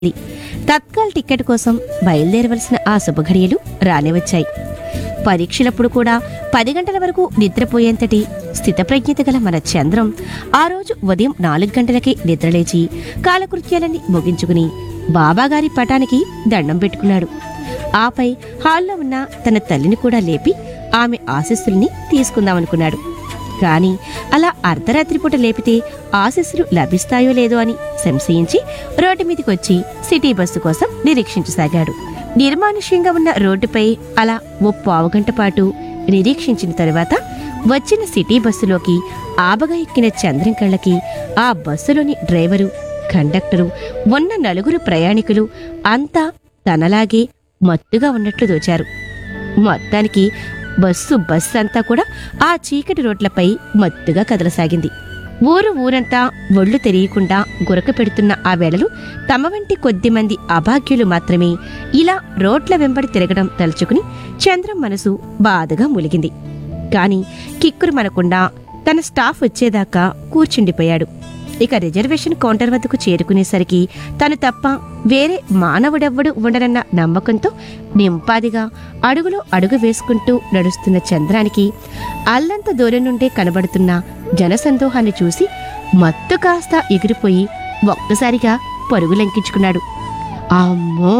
ఉంది. తత్కాల్ టికెట్ కోసం బయలుదేరవలసిన ఆ శుభఘడియలు రానివచ్చాయి పరీక్షలప్పుడు కూడా పది గంటల వరకు నిద్రపోయేంతటి స్థితప్రజ్ఞత గల మన చంద్రం ఆ రోజు ఉదయం నాలుగు గంటలకే నిద్రలేచి కాలకృత్యాలన్నీ ముగించుకుని బాబాగారి పటానికి దండం పెట్టుకున్నాడు ఆపై హాల్లో ఉన్న తన తల్లిని కూడా లేపి ఆమె ఆశీస్సుల్ని తీసుకుందామనుకున్నాడు కాని అలా అర్ధరాత్రి పూట లేపితే ఆశీస్సులు లభిస్తాయో లేదో అని సంశయించి రోడ్డు మీదకి వచ్చి సిటీ బస్సు కోసం నిరీక్షించసాగాడు నిర్మానుష్యంగా ఉన్న రోడ్డుపై అలా ఓ పావుగంట పాటు నిరీక్షించిన తరువాత వచ్చిన సిటీ బస్సులోకి ఆబగా ఎక్కిన చంద్రం కళ్ళకి ఆ బస్సులోని డ్రైవరు కండక్టరు ఉన్న నలుగురు ప్రయాణికులు అంతా తనలాగే మత్తుగా ఉన్నట్లు దోచారు మొత్తానికి బస్సు బస్సు అంతా కూడా ఆ చీకటి రోడ్లపై మత్తుగా కదలసాగింది ఊరు ఊరంతా ఒళ్ళు తెలియకుండా గురక పెడుతున్న ఆ వేళలు తమ వంటి కొద్ది మంది అభాగ్యులు మాత్రమే ఇలా రోడ్ల వెంబడి తిరగడం తలుచుకుని చంద్రం మనసు బాధగా ములిగింది కాని కిక్కురు మనకుండా తన స్టాఫ్ వచ్చేదాకా కూర్చుండిపోయాడు ఇక రిజర్వేషన్ కౌంటర్ వద్దకు చేరుకునేసరికి తను తప్ప వేరే మానవుడెవ్వడు ఉండనన్న నమ్మకంతో నింపాదిగా అడుగులో అడుగు వేసుకుంటూ నడుస్తున్న చంద్రానికి అల్లంత దూరం నుండే కనబడుతున్న జనసందోహాన్ని చూసి మత్తు కాస్త ఎగిరిపోయి ఒక్కసారిగా పరుగులంకించుకున్నాడు అమ్మో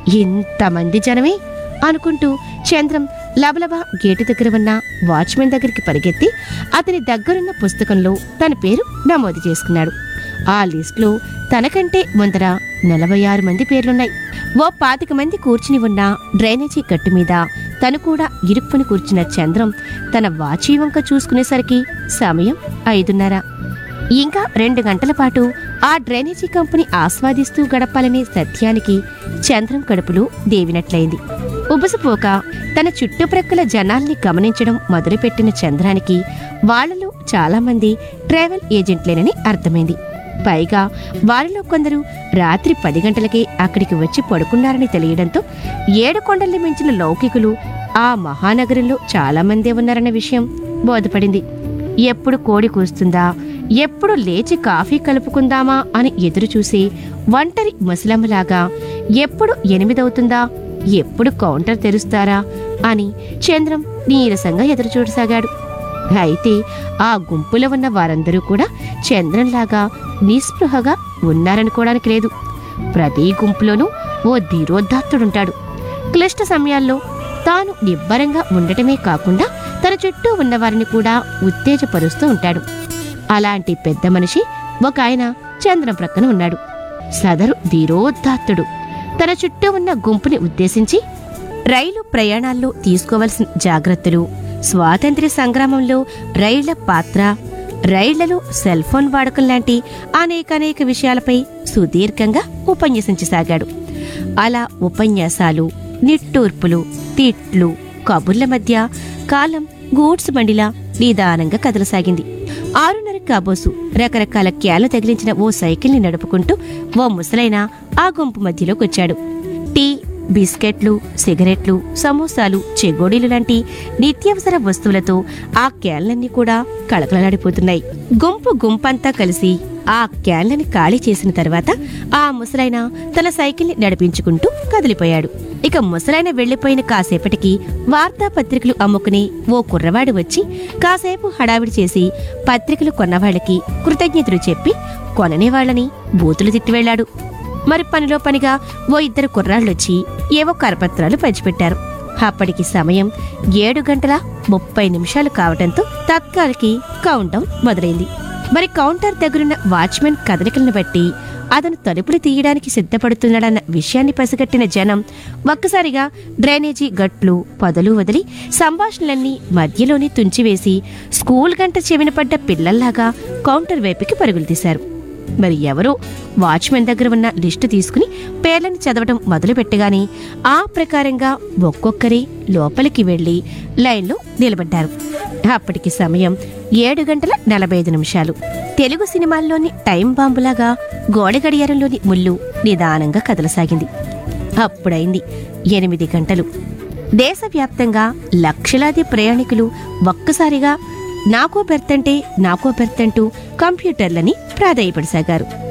ఇంతమంది జనమే అనుకుంటూ చంద్రం లబలబా గేటు దగ్గర ఉన్న వాచ్మెన్ దగ్గరికి పరిగెత్తి అతని దగ్గరున్న పుస్తకంలో తన పేరు నమోదు చేసుకున్నాడు ఆ లిస్టులో తనకంటే ముందర నలభై ఆరు మంది పేర్లున్నాయి ఓ పాతిక మంది కూర్చుని ఉన్న డ్రైనేజీ గట్టు మీద తను కూడా ఇరుక్కుని కూర్చున్న చంద్రం తన వాచీ వంక చూసుకునేసరికి సమయం ఐదున్నర ఇంకా రెండు గంటల పాటు ఆ డ్రైనేజీ కంపెనీ ఆస్వాదిస్తూ గడపాలనే సత్యానికి చంద్రం కడుపులో దేవినట్లయింది ఉబసపోక తన చుట్టుప్రక్కల జనాల్ని గమనించడం మొదలుపెట్టిన చంద్రానికి వాళ్ళలో చాలామంది ట్రావెల్ ఏజెంట్లేనని అర్థమైంది పైగా వారిలో కొందరు రాత్రి పది గంటలకే అక్కడికి వచ్చి పడుకున్నారని తెలియడంతో ఏడు కొండల్ని మించిన లౌకికులు ఆ మహానగరంలో చాలామందే ఉన్నారన్న విషయం బోధపడింది ఎప్పుడు కోడి కూస్తుందా ఎప్పుడు లేచి కాఫీ కలుపుకుందామా అని ఎదురు చూసి ఒంటరి ముసలమ్మలాగా ఎప్పుడు ఎనిమిదవుతుందా ఎప్పుడు కౌంటర్ తెరుస్తారా అని చంద్రం నీరసంగా ఎదురు చూడసాగాడు అయితే ఆ గుంపులో ఉన్న వారందరూ కూడా చంద్రంలాగా నిస్పృహగా ఉన్నారనుకోవడానికి లేదు ప్రతి గుంపులోనూ ఓ ధీరోద్ధాత్తుడుంటాడు క్లిష్ట సమయాల్లో తాను నిబ్బరంగా ఉండటమే కాకుండా తన చుట్టూ ఉన్నవారిని కూడా ఉత్తేజపరుస్తూ ఉంటాడు అలాంటి పెద్ద మనిషి ఒక ఆయన చంద్రం ప్రక్కన ఉన్నాడు సదరు ధీరోద్ధాత్తుడు తన చుట్టూ ఉన్న గుంపుని ఉద్దేశించి రైలు ప్రయాణాల్లో తీసుకోవలసిన జాగ్రత్తలు స్వాతంత్ర్య సంగ్రామంలో రైళ్ల పాత్ర రైళ్లలో సెల్ ఫోన్ వాడకం లాంటి అనేకానేక విషయాలపై సుదీర్ఘంగా ఉపన్యసించసాగాడు అలా ఉపన్యాసాలు నిట్టూర్పులు తిట్లు కబుర్ల మధ్య కాలం గూడ్స్ బండిలా నిదానంగా కదలసాగింది ఆరున్నర కాబోసు రకరకాల క్యాలు తగిలించిన ఓ సైకిల్ని నడుపుకుంటూ ఓ ముసలైన ఆ గుంపు మధ్యలోకి వచ్చాడు టీ బిస్కెట్లు సిగరెట్లు సమోసాలు చెగోడీలు లాంటి నిత్యావసర వస్తువులతో ఆ క్యాన్లన్నీ కూడా కళకళలాడిపోతున్నాయి గుంపు గుంపంతా కలిసి ఆ క్యాన్లని ఖాళీ చేసిన తర్వాత ఆ ముసలైన తన సైకిల్ని నడిపించుకుంటూ కదిలిపోయాడు ఇక ముసలైన వెళ్లిపోయిన కాసేపటికి వార్తాపత్రికలు అమ్ముకుని ఓ కుర్రవాడు వచ్చి కాసేపు హడావిడి చేసి పత్రికలు కొన్నవాళ్ళకి కృతజ్ఞతలు చెప్పి కొననే వాళ్ళని బూతులు తిట్టి వెళ్ళాడు మరి పనిలో పనిగా ఓ ఇద్దరు కుర్రాళ్ళొచ్చి ఏవో కరపత్రాలు పంచిపెట్టారు అప్పటికి సమయం ఏడు గంటల ముప్పై నిమిషాలు కావటంతో తత్కాలకి కౌంటౌన్ మొదలైంది మరి కౌంటర్ దగ్గరున్న వాచ్మెన్ కదలికలను బట్టి అతను తలుపులు తీయడానికి సిద్ధపడుతున్నాడన్న విషయాన్ని పసిగట్టిన జనం ఒక్కసారిగా డ్రైనేజీ గట్లు పొదలు వదిలి సంభాషణలన్నీ మధ్యలోనే తుంచివేసి స్కూల్ గంట చెవిన పడ్డ పిల్లల్లాగా కౌంటర్ వైపుకి పరుగులు తీశారు మరి ఎవరో వాచ్మెన్ దగ్గర ఉన్న లిస్టు తీసుకుని పేర్లను చదవటం మొదలు పెట్టగానే ఆ ప్రకారంగా ఒక్కొక్కరే లోపలికి వెళ్లి లైన్లో నిలబడ్డారు అప్పటికి సమయం ఏడు గంటల నలభై ఐదు నిమిషాలు తెలుగు సినిమాల్లోని టైం బాంబులాగా గోడ గడియారంలోని ముళ్ళు నిదానంగా కదలసాగింది అప్పుడైంది ఎనిమిది గంటలు దేశవ్యాప్తంగా లక్షలాది ప్రయాణికులు ఒక్కసారిగా నాకో బెర్తంటే నాకో బెర్తంటూ కంప్యూటర్లని ప్రాధాయపడసాగారు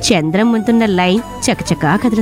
చంద్రం ముందున్న లైన్ చకచకా కదిలి